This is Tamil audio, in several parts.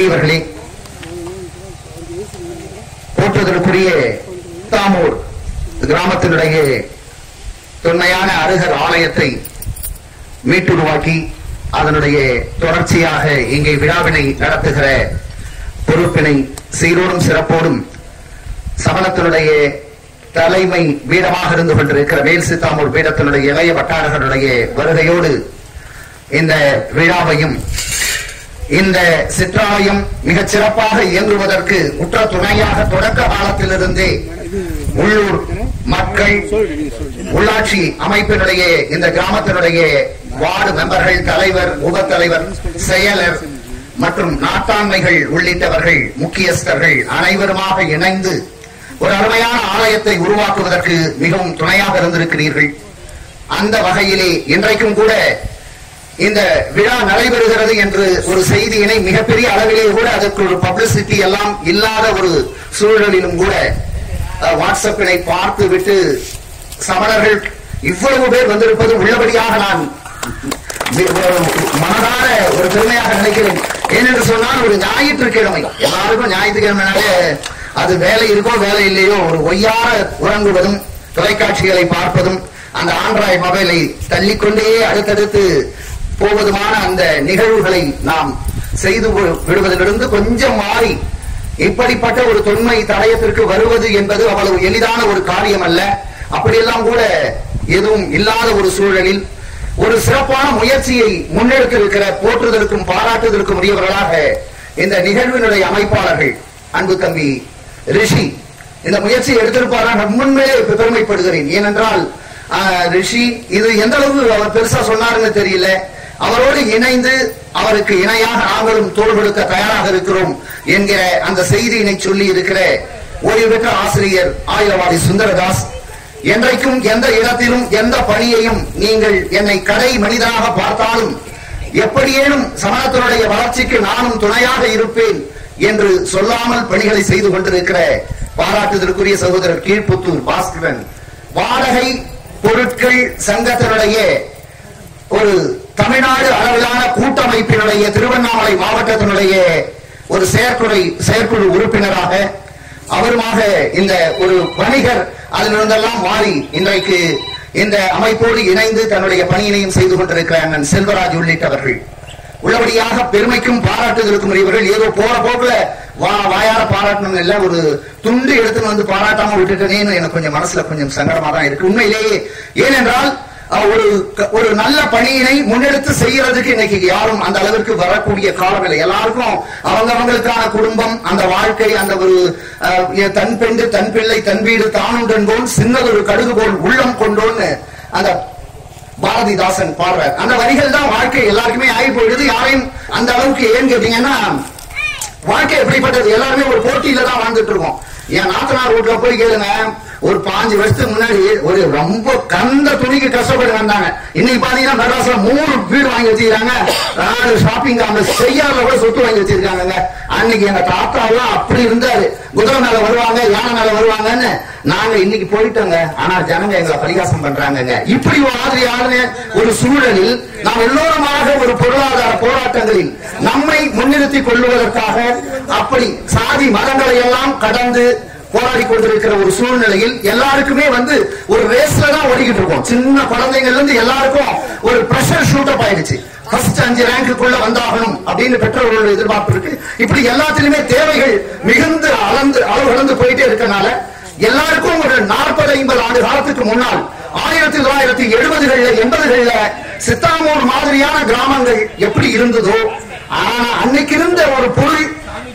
பெரியவர்களே போற்றுதலுக்குரிய தாமூர் கிராமத்தினுடைய தொன்மையான அருகர் ஆலயத்தை மீட்டுருவாக்கி அதனுடைய தொடர்ச்சியாக இங்கே விழாவினை நடத்துகிற பொறுப்பினை சீரோடும் சிறப்போடும் சமணத்தினுடைய தலைமை பீடமாக இருந்து கொண்டிருக்கிற வேல் சித்தாமூர் பீடத்தினுடைய இளைய வட்டாரர்களுடைய வருகையோடு இந்த விழாவையும் இந்த சிற்றாலயம் மிகச் சிறப்பாக இயங்குவதற்கு உற்ற துணையாக தொடக்க காலத்திலிருந்தே உள்ளூர் மக்கள் உள்ளாட்சி அமைப்பினுடைய இந்த கிராமத்தினுடைய வார்டு மெம்பர்கள் தலைவர் உப தலைவர் செயலர் மற்றும் நாட்டாண்மைகள் உள்ளிட்டவர்கள் முக்கியஸ்தர்கள் அனைவருமாக இணைந்து ஒரு அருமையான ஆலயத்தை உருவாக்குவதற்கு மிகவும் துணையாக இருந்திருக்கிறீர்கள் அந்த வகையிலே இன்றைக்கும் கூட இந்த விழா நடைபெறுகிறது என்று ஒரு செய்தியினை மிகப்பெரிய அளவிலே கூட அதற்கு ஒரு பப்ளிசிட்டி எல்லாம் இல்லாத ஒரு சூழலிலும் கூட அஹ், வாட்ஸ்அப்பினை பார்த்து விட்டு சமணர்கள் இவ்வளவு பேர் வந்திருப்பது உள்ளபடியாக நான் வி- ஒரு மனதார ஒரு பெருமையாக நினைக்கிறேன் ஏனென்று சொன்னால் ஒரு ஞாயிற்றுக்கிழமை எல்லாருக்கும் ஞாயிற்றுக்கிழமைனாலே அது வேலை இருக்கோ வேலை இல்லையோ ஒரு ஒய்யார உறங்குவதும் தொலைக்காட்சிகளை பார்ப்பதும் அந்த ஆண்ட்ராய்டு மொபைலை தள்ளிக்கொண்டே அடுத்தடுத்து போவதுமான அந்த நிகழ்வுகளை நாம் செய்து வி- விடுவதிலிருந்து கொஞ்சம் மாறி இப்படிப்பட்ட ஒரு தொன்மை தடயத்திற்கு வருவது என்பது அவ்வளவு எளிதான ஒரு காரியம் அல்ல அப்படியெல்லாம் கூட எதுவும் இல்லாத ஒரு சூழலில் ஒரு சிறப்பான முயற்சியை முன்னெடுக்க இருக்கிற போற்றுதலுக்கும் பாராட்டுதலுக்கும் உரியவர்களாக இந்த நிகழ்வினுடைய அமைப்பாளர்கள் அன்பு தம்பி ரிஷி இந்த முயற்சியை எடுத்திருப்பாராக உண்மையிலே பெருமைப்படுகிறேன் ஏனென்றால் ஆஹ், ரிஷி இது எந்த அளவு அவர் பெருசா சொன்னாருன்னு தெரியல அவரோடு இணைந்து அவருக்கு இணையாக நாங்களும் தோள் கொடுக்க தயாராக இருக்கிறோம் என்கிற அந்த செய்தியினை சொல்லி இருக்கிற ஓய்வு பெற்ற ஆசிரியர் ஆயிரவாடி சுந்தரதாஸ் என்றைக்கும் எந்த இடத்திலும் எந்த பணியையும் நீங்கள் என்னை கடை மனிதனாக பார்த்தாலும் எப்படியேனும் சமணத்தினுடைய வளர்ச்சிக்கு நானும் துணையாக இருப்பேன் என்று சொல்லாமல் பணிகளை செய்து கொண்டிருக்கிற பாராட்டுதலுக்குரிய சகோதரர் கீழ்ப்புத்தூர் பாஸ்கரன் வாடகை பொருட்கள் சங்கத்தினுடைய ஒரு தமிழ்நாடு அளவிலான கூட்டமைப்பினுடைய திருவண்ணாமலை மாவட்டத்தினுடைய ஒரு செயற்குறை செயற்குழு உறுப்பினராக அவருமாக இந்த ஒரு வணிகர் அதிலிருந்தெல்லாம் மாறி இன்றைக்கு இந்த அமைப்போடு இணைந்து தன்னுடைய பணியினையும் செய்து கொண்டிருக்கிற அண்ணன் செல்வராஜ் உள்ளிட்டவர்கள் உள்ளபடியாக பெருமைக்கும் பாராட்டுதலுக்கும் இவர்கள் ஏதோ போற போக்குல வா வாயார பாராட்டணும் இல்ல ஒரு துண்டு எடுத்துன்னு வந்து பாராட்டாம விட்டுட்டேனேன்னு எனக்கு கொஞ்சம் மனசுல கொஞ்சம் சங்கடமா தான் இருக்கு உண்மையிலேயே ஏனென்றால் அஹ், ஒரு க- ஒரு நல்ல பணியினை முன்னெடுத்து செய்யறதுக்கு இன்னைக்கு யாரும் அந்த அளவிற்கு வரக்கூடிய காலம் இல்லை எல்லாருக்கும் அவங்க அவங்களுக்கான குடும்பம் அந்த வாழ்க்கை அந்த ஒரு அஹ், எ- தன் பெண்டு தன் பிள்ளை தன் வீடு தானுண்டன்போல் சின்னதொரு கடுகு போல் உள்ளம் கொண்டோன்னு அந்த பாரதிதாசன் பாடுறார் அந்த வரிகள் தான் வாழ்க்கை எல்லாருக்குமே ஆகி போயிடுது யாரையும் அந்த அளவுக்கு ஏன்னு கேட்டீங்கன்னா வாழ்க்கை எப்படிப்பட்டது எல்லாருமே ஒரு போட்டியில தான் வாழ்ந்துட்டு இருக்கோம் என் நாத்தனார் வீட்டுல போய் கேளுங்க ஒரு பாஞ்சு வருஷத்துக்கு முன்னாடி ஒரு ரொம்ப கந்த துணிக்கு கஷ்டப்பட்டு வந்தாங்க இன்னைக்கு பாத்தீங்கன்னா மெட்ராஸ்ல மூணு வீடு வாங்கி வச்சிருக்காங்க நாலு ஷாப்பிங் காம்ப்ளெக்ஸ் செய்யாறுல கூட சொத்து வாங்கி வச்சிருக்காங்க அன்னைக்கு எங்க தாத்தா எல்லாம் அப்படி இருந்தாரு குதிரை மேல வருவாங்க யானை மேல வருவாங்கன்னு நாங்க இன்னைக்கு போயிட்டோங்க ஆனா ஜனங்க எங்களை பரிகாசம் பண்றாங்கங்க இப்படி ஒரு மாதிரியான ஒரு சூழலில் நாம் எல்லோருமாக ஒரு பொருளாதார போராட்டங்களில் நம்மை முன்னிறுத்திக் கொள்வதற்காக அப்படி சாதி மதங்களை எல்லாம் கடந்து போராடி கொண்டிருக்கிற ஒரு சூழ்நிலையில் எல்லாருக்குமே வந்து ஒரு ரேஸ்ல தான் ஓடிக்கிட்டு இருக்கோம் சின்ன குழந்தைங்கள்ல இருந்து எல்லாருக்கும் ஒரு பிரஷர் ஷூட் அப் ஆயிடுச்சு ஃபர்ஸ்ட் அஞ்சு ரேங்குக்குள்ள வந்தாகணும் அப்படின்னு பெற்றோர்களோட எதிர்பார்ப்பு இருக்கு இப்படி எல்லாத்திலுமே தேவைகள் மிகுந்து அளந்து அளவு கடந்து போயிட்டே இருக்கனால எல்லாருக்கும் ஒரு நாற்பது ஐம்பது ஆண்டு காலத்துக்கு முன்னால் ஆயிரத்தி தொள்ளாயிரத்தி எழுபதுகள்ல எண்பதுகள்ல சித்தாமூர் மாதிரியான கிராமங்கள் எப்படி இருந்ததோ ஆனா அன்னைக்கு இருந்த ஒரு பொருள்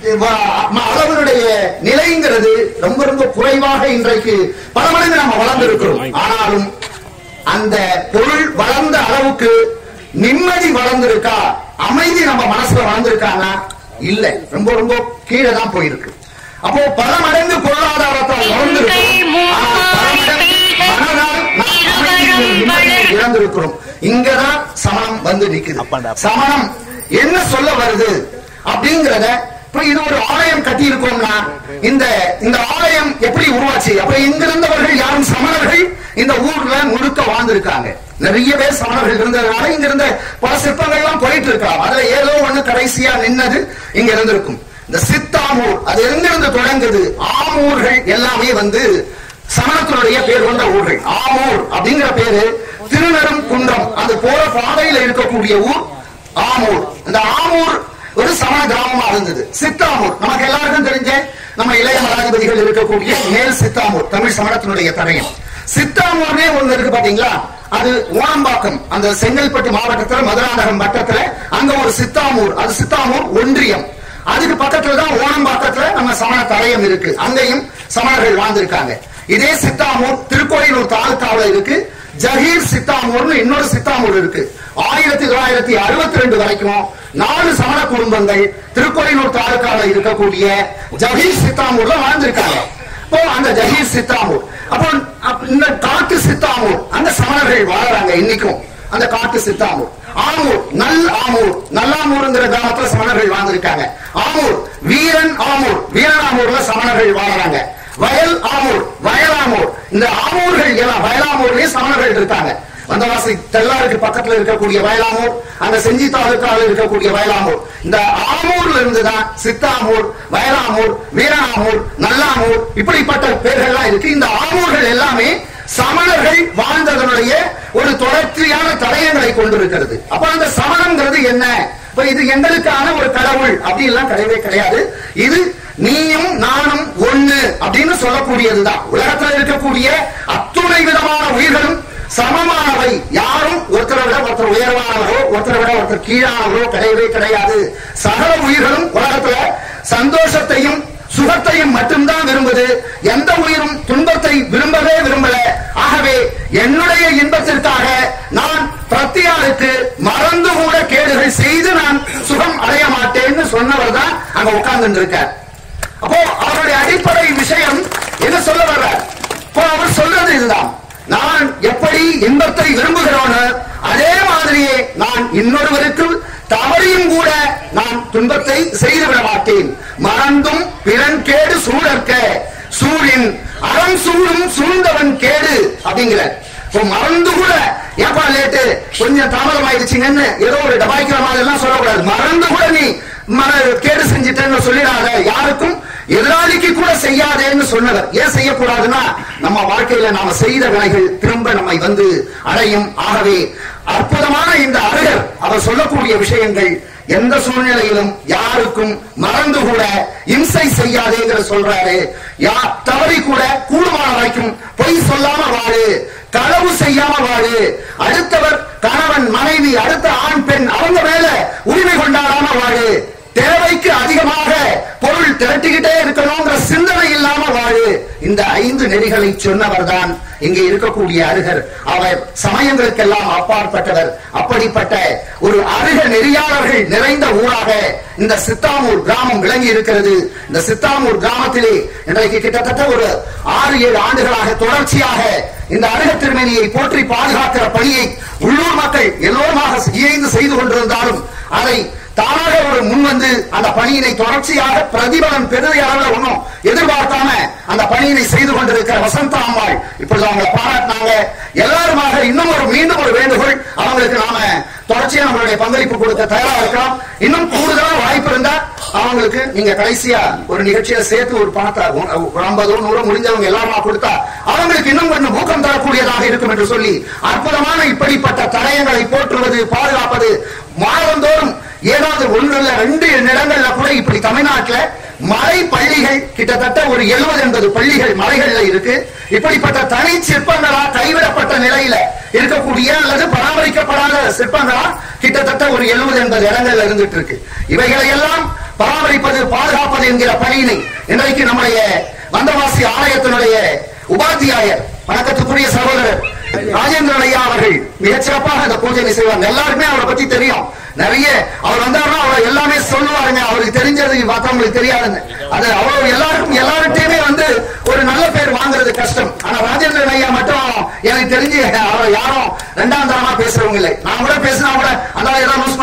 வ- அளவினுடைய நிலைங்கிறது ரொம்ப ரொம்ப குறைவாக இன்றைக்கு பல மடங்கு நம்ம வளர்ந்திருக்கிறோம் ஆனாலும் அந்த பொருள் வளர்ந்த அளவுக்கு நிம்மதி வளர்ந்திருக்கா அமைதி நம்ம மனசுல வளர்ந்திருக்கானா இல்ல ரொம்ப ரொம்ப கீழே தான் போயிருக்கு அப்போ பல மடங்கு பொருளாதாரத்தால் வளர்ந்திருக்கும் ஆனால் பல மடங்கு மனதால் நாம் அமைதியும் நிம்மதியும் இழந்திருக்கிறோம் இங்கதான் சமணம் வந்து நிக்குது சமணம் என்ன சொல்ல வருது அப்படிங்கறத இப்ப இது ஒரு ஆலயம் கட்டி இருக்கோம்னா இந்த இந்த ஆலயம் எப்படி உருவாச்சு அப்ப இங்க இருந்தவர்கள் யாரும் சமணர்கள் இந்த ஊர்ல முழுக்க வாழ்ந்திருக்காங்க நிறைய பேர் சமணர்கள் இருந்ததுனால இங்க இருந்த பல சிற்பங்கள் எல்லாம் போயிட்டு இருக்கலாம் அதுல ஏதோ ஒண்ணு கடைசியா நின்னது இங்க இருந்திருக்கும் இந்த சித்தாமூர் அது எங்கிருந்து தொடங்குது ஆமூர்கள் எல்லாமே வந்து சமணத்தினுடைய பேர் கொண்ட ஊர்கள் ஆமூர் அப்படிங்கிற பேரு திருநரும் குன்றம் அது போற பாதையில இருக்கக்கூடிய ஊர் ஆமூர் இந்த ஆமூர் ஒரு சமண கிராமமா இருந்தது சித்தாமூர் நமக்கு எல்லாருக்கும் தெரிஞ்ச நம்ம இளைய மடாதிபதிகள் இருக்கக்கூடிய மேல் சித்தாமூர் தமிழ் சமணத்தினுடைய தரையம் சித்தாமூர்னே ஒண்ணு இருக்கு பாத்தீங்களா அது ஓணம்பாக்கம் அந்த செங்கல்பட்டு மாவட்டத்துல மதுராந்தகம் வட்டத்துல அங்க ஒரு சித்தாமூர் அது சித்தாமூர் ஒன்றியம் அதுக்கு பக்கத்துல தான் ஓணம்பாக்கத்துல நம்ம சமண தரையம் இருக்கு அங்கேயும் சமணர்கள் வாழ்ந்திருக்காங்க இதே சித்தாமூர் திருக்கோயிலூர் தாலுக்காவில் இருக்கு ஜஹீர் சித்தாமூர்னு இன்னொரு சித்தாமூர் இருக்கு ஆயிரத்தி தொள்ளாயிரத்தி அறுபத்தி ரெண்டு வரைக்கும் நாலு சமண குடும்பங்கள் திருக்கோயிலூர் தாலுக்காவில் இருக்கக்கூடிய ஜஹீர் சித்தாமூர்ல வாழ்ந்திருக்காங்க இப்போ அந்த ஜஹீர் சித்தாமூர் அப்போ அப்ப இந்த காட்டு சித்தாமூர் அந்த சமணர்கள் வாழறாங்க இன்னைக்கும் அந்த காட்டு சித்தாமூர் ஆமூர் நல் ஆமூர் நல்லாமூர்ங்கிற கிராமத்துல சமணர்கள் வாழ்ந்திருக்காங்க ஆமூர் வீரன் ஆமூர் வீரனாமூர்ல சமணர்கள் வாழறாங்க வயல் ஆமூர் வயலாமூர் இந்த ஆமூர்கள் எல்லாம் வயலாமூர்லயே சமணர்கள் இருக்காங்க வந்தவாசி தெல்லாருக்கு பக்கத்துல இருக்கக்கூடிய வயலாமூர் அந்த செஞ்சி தாலுக்காவில் இருக்கக்கூடிய வயலாமூர் இந்த ஆமூர்ல இருந்துதான் சித்தாமூர் வயலாமூர் வீரனாமூர் நல்லாமூர் இப்படிப்பட்ட பேர்கள்லாம் இருக்கு இந்த ஆமூர்கள் எல்லாமே சமணர்கள் வாழ்ந்ததனுடைய ஒரு தொடர்ச்சியான தடயங்களை கொண்டிருக்கிறது அப்ப அந்த சமணம்ங்கிறது என்ன இப்ப இது எங்களுக்கான ஒரு கடவுள் அப்படி எல்லாம் கிடையவே கிடையாது இது நீயும் நானும் ஒண்ணு அப்படின்னு சொல்லக்கூடியதுதான் உலகத்தில் இருக்கக்கூடிய அத்துணை விதமான உயிர்களும் சமமானவை யாரும் ஒருத்தரை விட ஒருத்தர் உயர்வானவரோ ஒருத்தரை விட ஒருத்தர் கீழானவரோ கிடையவே கிடையாது சகல உயிர்களும் உலகத்துல சந்தோஷத்தையும் சுகத்தையும் மட்டும்தான் விரும்புது எந்த உயிரும் துன்பத்தை விரும்பவே விரும்பல ஆகவே என்னுடைய இன்பத்திற்காக நான் பிரத்தியாருக்கு மறந்து கூட கேடுகள் செய்து நான் சுகம் அடைய மாட்டேன்னு சொன்னவர் தான் அங்க உட்கார்ந்து இருக்கார் அப்போ அவருடைய அடிப்படை விஷயம் என்ன சொல்ல வர்றார் இப்போ அவர் சொல்றது இதுதான் நான் எப்படி இன்பத்தை விரும்புகிறோனோ அதே மாதிரியே நான் இன்னொருவருக்கு தவறையும் கூட நான் துன்பத்தை செய்துவிட மாட்டேன் மறந்தும் பிறன் கேடு சூழற்க சூழின் அறம் சூழும் சூழ்ந்தவன் கேடு அப்படிங்கிற இப்போ மறந்து கூட ஏப்பா லேட்டு கொஞ்சம் தாமதம் ஆயிடுச்சுங்கன்னு ஏதோ ஒரு டபாய்க்கிற மாதிரி எல்லாம் சொல்லக்கூடாது மறந்து கூட நீ மன கேடு செஞ்சிட்டேன்னு சொல்லிடாத யாருக்கும் எதிராளிக்கு கூட செய்யாதேன்னு சொன்னவர் ஏன் செய்யக்கூடாதுன்னா நம்ம வாழ்க்கையில நாம செய்த வினைகள் திரும்ப நம்மை வந்து அடையும் ஆகவே அற்புதமான இந்த அருகர் அவர் சொல்லக்கூடிய விஷயங்கள் எந்த சூழ்நிலையிலும் யாருக்கும் மறந்து கூட இம்சை செய்யாதேங்கிற சொல்றாரு யா தவறி கூட கூடுமான வரைக்கும் பொய் சொல்லாம வாழு களவு செய்யாம வாழு அடுத்தவர் கணவன் மனைவி அடுத்த ஆண் பெண் அவங்க மேல உரிமை கொண்டாடாம வாழு தேவைக்கு அதிகமாக பொருள் திரட்டிக்கிட்டே இருக்கணுங்கிற சிந்தனை இல்லாம வாழு இந்த ஐந்து நெறிகளை சொன்னவர் தான் இங்கே இருக்கக்கூடிய அருகர் அவர் சமயங்களுக்கெல்லாம் அப்பாற்பட்டவர் அப்படிப்பட்ட ஒரு அருக நெறியாளர்கள் நிறைந்த ஊராக இந்த சித்தாமூர் கிராமம் விளங்கி இருக்கிறது இந்த சித்தாமூர் கிராமத்திலே இன்றைக்கு கிட்டத்தட்ட ஒரு ஆறு ஏழு ஆண்டுகளாக தொடர்ச்சியாக இந்த அருக திருமணியை போற்றி பாதுகாக்கிற பணியை உள்ளூர் மக்கள் எல்லோருமாக இயைந்து செய்து கொண்டிருந்தாலும் அதை தானாக ஒரு முன் வந்து அந்த பணியினை தொடர்ச்சியாக பிரதிபலன் பெரிய அளவில் ஒன்றும் எதிர்பார்க்காம அந்த பணியினை செய்து கொண்டிருக்கிற வசந்தா அம்மாள் இப்பொழுது அவங்களை பாராட்டினாங்க எல்லாருமாக இன்னும் ஒரு மீண்டும் ஒரு வேண்டுகோள் அவங்களுக்கு நாம தொடர்ச்சியா நம்மளுடைய பங்களிப்பு கொடுக்க தயாரா இருக்கலாம் இன்னும் கூடுதலா வாய்ப்பு இருந்தா அவங்களுக்கு நீங்க கடைசியா ஒரு நிகழ்ச்சியில சேர்த்து ஒரு பணத்தை ஒரு ஒரு ஐம்பதோ நூறோ முடிஞ்சவங்க எல்லாருமா கொடுத்தா அவங்களுக்கு இன்னும் கொஞ்சம் ஊக்கம் தரக்கூடியதாக இருக்கும் என்று சொல்லி அற்புதமான இப்படிப்பட்ட தடயங்களை போற்றுவது பாதுகாப்பது மாதந்தோறும் ஏதாவது ஒன்று இல்ல ரெண்டு நிலங்கள்ல கூட இப்படி தமிழ்நாட்டுல மலை பள்ளிகள் கிட்டத்தட்ட ஒரு எழுபது எண்பது பள்ளிகள் மலைகள்ல இருக்கு இப்படிப்பட்ட தனி சிற்பங்களா கைவிடப்பட்ட நிலையில இருக்கக்கூடிய அல்லது பராமரிக்கப்படாத சிற்பங்களா கிட்டத்தட்ட ஒரு எழுபது எண்பது இடங்கள்ல இருந்துட்டு இருக்கு இவைகளை எல்லாம் பராமரிப்பது பாதுகாப்பது என்கிற பணியினை இன்றைக்கு நம்முடைய வந்தவாசி ஆலயத்தினுடைய உபாத்தியாயர் வணக்கத்துக்குரிய சகோதரர் ராஜேந்திரன் ஐயா அவர்கள் மிகச் சிறப்பாக இந்த பூஜையை செய்வாங்க எல்லாருக்குமே அவரை பத்தி தெரியும் நிறைய அவர் வந்தாருன்னா அவர் எல்லாமே சொல்லுவாருங்க அவருக்கு தெரிஞ்சது மற்றவங்களுக்கு தெரியாதுங்க அது அவ்வளவு எல்லாருக்கும் எல்லார்கிட்டயுமே வந்து ஒரு நல்ல பேர் வாங்குறது கஷ்டம் ஆனா ராஜேந்திரன் ஐயா மட்டும் எனக்கு தெரிஞ்சு அவர் யாரும் ரெண்டாம் தரமா பேசுறவங்க இல்லை நான் கூட பேசினா கூட அதான் ஏதாவது லூஸ்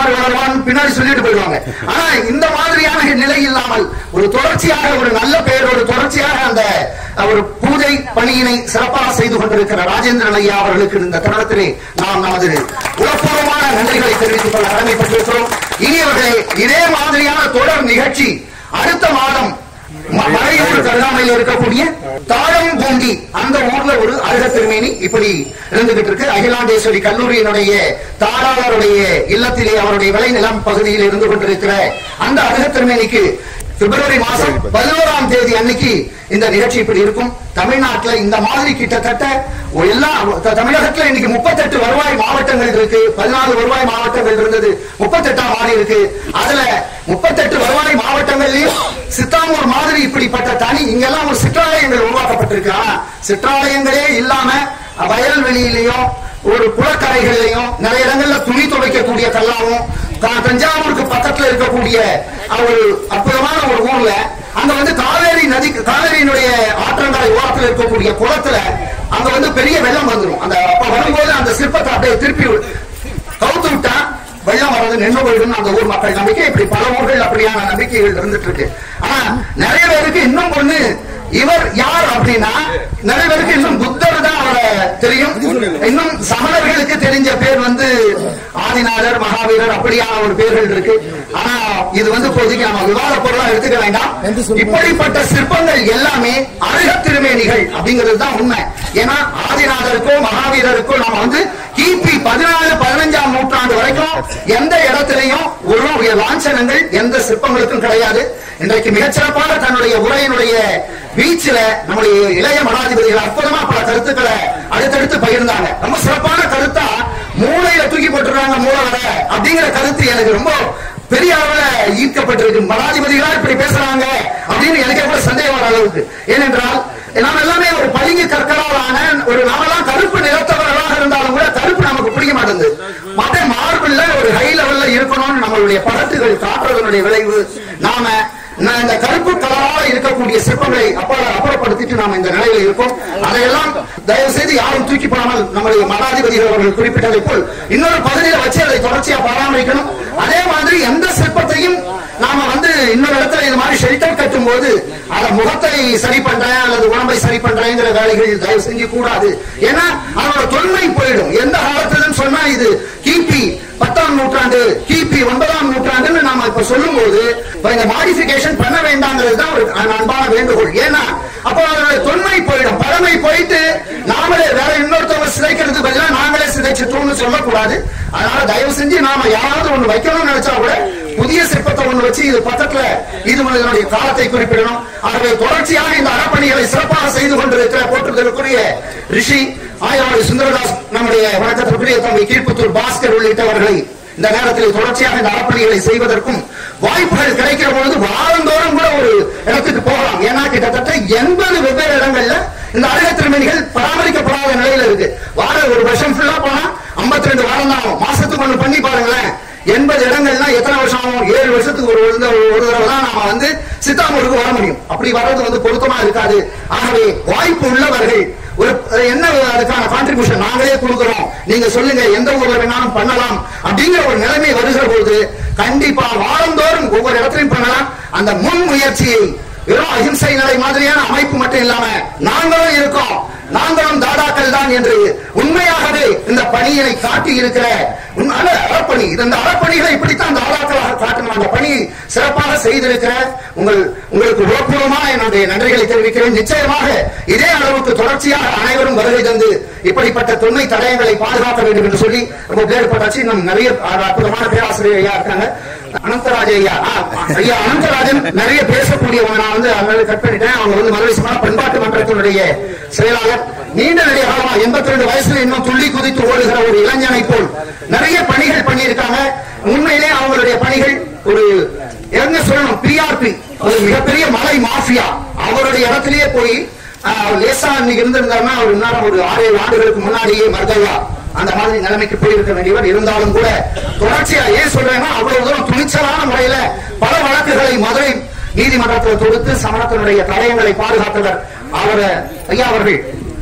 வளருவார் வளருவான் பின்னாடி சொல்லிட்டு போயிடுவாங்க ஆனா இந்த மாதிரியான நிலை இல்லாமல் ஒரு தொடர்ச்சியாக ஒரு நல்ல பெயர் ஒரு தொடர்ச்சியாக அந்த ஒரு பூஜை பணியினை சிறப்பாக செய்து கொண்டிருக்கிற ராஜேந்திரன் ஐயா அவர்களுக்கு இந்த தருணத்திலே நாம் நமது உளப்பூர்வமான நன்றிகளை தெரிவித்துக் கொள்ள கடமைப்பட்டிருக்கிறோம் இனியவர்களே இதே மாதிரியான தொடர் நிகழ்ச்சி அடுத்த மாதம் ம- மறையூர் கருணாமையில் இருக்கக்கூடிய தாழம் பூண்டி அந்த ஊர்ல ஒரு அழக திருமேனி இப்படி இருந்துகிட்டு இருக்கு அகிலாண்டேஸ்வரி கல்லூரியினுடைய தாராளருடைய இல்லத்திலே அவருடைய விளைநிலம் பகுதியில் இருந்து கொண்டிருக்கிற அந்த அழக திருமேனிக்கு பிப்ரவரி மாசம் பதினோராம் தேதி அன்னைக்கு இந்த நிகழ்ச்சி இப்படி இருக்கும் தமிழ்நாட்டுல இந்த மாதிரி கிட்டத்தட்ட ஒரு எல்லா த- தமிழகத்துல இன்னைக்கு முப்பத்தெட்டு வருவாய் மாவட்டங்கள் இருக்கு பதினாலு வருவாய் மாவட்டங்கள் இருந்தது முப்பத்தெட்டாம் மாறி இருக்கு அதுல முப்பத்தெட்டு வருவாய் மாவட்டங்கள்லயும் சித்தாமூர் மாதிரி இப்படிப்பட்ட தனி இங்கெல்லாம் ஒரு சிற்றாலயங்கள் உருவாக்கப்பட்டிருக்கு ஆனா சிற்றாலயங்களே இல்லாம வயல்வெளியிலையும் ஒரு குளக்கரைகள்லையும் நிறைய இடங்கள்ல துணி துவைக்கக்கூடிய கல்லாவும் தா- தஞ்சாவூருக்கு பக்கத்துல இருக்கக்கூடிய ஒரு அற்புதமான ஒரு ஊர்ல அங்க வந்து காவேரி நதி காவேரியினுடைய ஆற்றங்கரை ஓரத்துல இருக்கக்கூடிய குளத்துல அங்க வந்து பெரிய வெள்ளம் வந்துடும் அந்த அப்ப வரும்போது அந்த சிற்பத்தை அப்படியே திருப்பி வி- கவுத்து விட்டா வெள்ளம் வர்றது நின்று போயிடும் அந்த ஊர் மக்கள் நம்பிக்கை இப்படி பல ஊர்கள் அப்படியான நம்பிக்கைகள் இருந்துட்டு இருக்கு ஆனா நிறைய பேருக்கு இன்னும் ஒண்ணு இவர் யார் அப்படின்னா நிறைய பேருக்கு இன்னும் புத்தர் தான் அவரை தெரியும் இன்னும் சமணர்களுக்கு தெரிஞ்ச பேர் வந்து ஆதிநாதர் மகாவீரர் அப்படியான ஒரு பேர்கள் இருக்கு ஆனா இது வந்து இப்போதைக்கு நம்ம விவாத பொருளா எடுத்துக்க வேண்டாம் இப்படிப்பட்ட சிற்பங்கள் எல்லாமே அழக திருமேனிகள் அப்படிங்கிறது தான் உண்மை ஏன்னா ஆதிநாதருக்கோ மகாவீரருக்கோ நம்ம வந்து கிபி பதினாலு பதினஞ்சாம் நூற்றாண்டு வரைக்கும் எந்த இடத்திலையும் ஒரு லாஞ்சனங்கள் எந்த சிற்பங்களுக்கும் கிடையாது இன்றைக்கு மிகச்சிறப்பாக தன்னுடைய உரையினுடைய வீச்சில நம்முடைய இளைய மடாதிபதிகள் அற்புதமா பல கருத்துக்களை அடுத்தடுத்து பகிர்ந்தாங்க ரொம்ப சிறப்பான கருத்தா மூளையில தூக்கி போட்டுருக்காங்க மூலவர அப்படிங்கிற கருத்து எனக்கு ரொம்ப பெரிய அளவுல ஈர்க்கப்பட்டிருக்கு மடாதிபதிகளா இப்படி பேசுறாங்க அப்படின்னு எனக்கே கூட சந்தேகம் வர அளவுக்கு ஏனென்றால் நாம் எல்லாமே ஒரு பளிங்கு கற்களால் ஆன ஒரு நாமெல்லாம் கருப்பு நிறத்தவர்களாக இருந்தாலும் கூட கருப்பு நமக்கு பிடிக்க மாட்டேங்குது மற்ற மார்பிள்ல ஒரு ஹை லெவல்ல இருக்கணும்னு நம்மளுடைய படத்துகள் காட்டுறதனுடைய விளைவு நாம நான் இந்த கருப்பு கலராக இருக்கக்கூடிய சிற்பங்களை அப்ப அப்புறப்படுத்திட்டு நாம இந்த நிலையில இருக்கோம் அதையெல்லாம் தயவு செய்து யாரும் தூக்கி போடாமல் நம்முடைய மடாதிபதிகள் அவர்கள் குறிப்பிட்டதை போல் இன்னொரு பகுதியில வச்சு அதை தொடர்ச்சியா பராமரிக்கணும் அதே மாதிரி எந்த சிற்பத்தையும் நாம வந்து இன்னொரு இடத்துல இது மாதிரி ஷெல்டர் கட்டும் போது அத முகத்தை சரி பண்றேன் அல்லது உடம்பை சரி பண்றேங்கிற வேலைகள் தயவு செஞ்சு கூடாது ஏன்னா அதோட தொன்மை போயிடும் எந்த காலத்துலன்னு சொன்னா இது கிபி பத்தாம் நூற்றாண்டு கிபி ஒன்பதாம் நூற்றாண்டுன்னு நாம இப்ப சொல்லும் போது இப்ப இந்த மாடிபிகேஷன் பண்ண வேண்டாங்கிறது தான் ஒரு அன்பான வேண்டுகோள் ஏன்னா அப்போ அதோட தொன்மை போயிடும் பழமை போயிட்டு நாமளே வேற இன்னொருத்தவங்க சிதைக்கிறது பதிலா நாங்களே சிதைச்சிட்டோம்னு சொல்லக்கூடாது அதனால தயவு செஞ்சு நாம யாராவது ஒண்ணு வைக்கணும்னு நினைச்சா கூட புதிய சிற்பத்தை ஒண்ணு வச்சு இது பக்கத்துல இது இதனுடைய காலத்தை குறிப்பிடணும் ஆகவே தொடர்ச்சியாக இந்த அறப்பணிகளை சிறப்பாக செய்து கொண்டிருக்கிற போற்றுதலுக்குரிய ரிஷி ஆயவாடி சுந்தரதாஸ் நம்முடைய வணக்கத்திற்குரிய தம்பி கீழ்ப்புத்தூர் பாஸ்கர் உள்ளிட்டவர்களை இந்த நேரத்தில் தொடர்ச்சியாக இந்த அறப்பணிகளை செய்வதற்கும் வாய்ப்புகள் கிடைக்கிற பொழுது வாரந்தோறும் கூட ஒரு இடத்துக்கு போகலாம் ஏன்னா கிட்டத்தட்ட எண்பது வெவ்வேறு இடங்கள்ல இந்த அழக திருமணிகள் பராமரிக்கப்படாத நிலையில இருக்கு வார ஒரு வருஷம் ஃபுல்லா போனா 52 ரெண்டு வாரம் தான் ஆகும். மாசத்துக்கு ஒண்ணு பண்ணி பாருங்களேன் எண்பது இடங்கள்னா எத்தனை வருஷம் ஆகும் ஏழு வருஷத்துக்கு ஒரு ஒரு தடவை- ஒரு தடவை தான் நாம வந்து சித்தாமூருக்கு வர முடியும் அப்படி வர்றது வந்து பொருத்தமா இருக்காது ஆகவே வாய்ப்பு உள்ளவர்கள் ஒரு என்ன அதுக்கான கான்ட்ரிபியூஷன் நாங்களே கொடுக்கிறோம் நீங்க சொல்லுங்க எந்த ஊர்ல வேணாலும் பண்ணலாம் அப்படிங்கிற ஒரு நிலைமை வருகிற போது கண்டிப்பா வாரந்தோறும் ஒவ்வொரு இடத்துலையும் பண்ணலாம் அந்த முன் முயற்சியை வெறும் அஹிம்சை நிலை மாதிரியான அமைப்பு மட்டும் இல்லாம நாங்களும் இருக்கோம் நாங்களும் தாதாக்கள் தான் என்று உண்மையாகவே இந்த பணியினை காட்டி இருக்கிற உண்மையான அறப்பணி இந்த அறப்பணிகளை இப்படித்தான் தாதாக்களாக காட்டணும் அந்த பணியை சிறப்பாக செய்திருக்கிற உங்கள் உங்களுக்கு உறப்பூர்வமாக என்னுடைய நன்றிகளை தெரிவிக்கிறேன் நிச்சயமாக இதே அளவுக்கு தொடர்ச்சியாக அனைவரும் வருகை தந்து இப்படிப்பட்ட தொன்மை தடயங்களை பாதுகாக்க வேண்டும் என்று சொல்லி ரொம்ப பேர் பட்டாச்சு இன்னும் நிறைய அற்புதமான பேராசிரியர் ஐயா இருக்காங்க அனந்தராஜ் ஐயா ஆ, ஐயா அனந்தராஜன் நிறைய பேசக்கூடியவங்க நான் வந்து அதனால கட் பண்ணிட்டேன் அவங்க வந்து மதுரை சமண பண்பாட்டு மன்றத்தினுடைய செயலாளர் நீண்ட நெடிய காலமா எண்பத்தி ரெண்டு வயசுல இன்னும் துள்ளி குதித்து ஓடுகிற ஒரு இளைஞனை போல் நிறைய பணிகள் பண்ணியிருக்காங்க உண்மையிலே அவங்களுடைய பணிகள் ஒரு என்ன சொல்லணும் பிஆர்பி ஒரு மிகப்பெரிய மலை மாஃபியா அவருடைய இடத்திலேயே போய் ஆஹ், லேசா இன்னைக்கு இருந்திருந்தாருன்னா அவர் இன்னும் ஒரு ஆறு ஏழு ஆண்டுகளுக்கு முன்னாடியே மர்தவா அந்த மாதிரி நிலைமைக்கு போயிருக்க வேண்டியவர் இருந்தாலும் கூட தொடர்ச்சியா ஏன் சொல்றேன்னா அவ்வளவு தூரம் துணிச்சலான முறையில பல வழக்குகளை மதுரை நீதிமன்றத்தில் தொடுத்து சமணத்தினுடைய தடயங்களை பாதுகாத்தவர் அவர் ஐயா அவர்கள்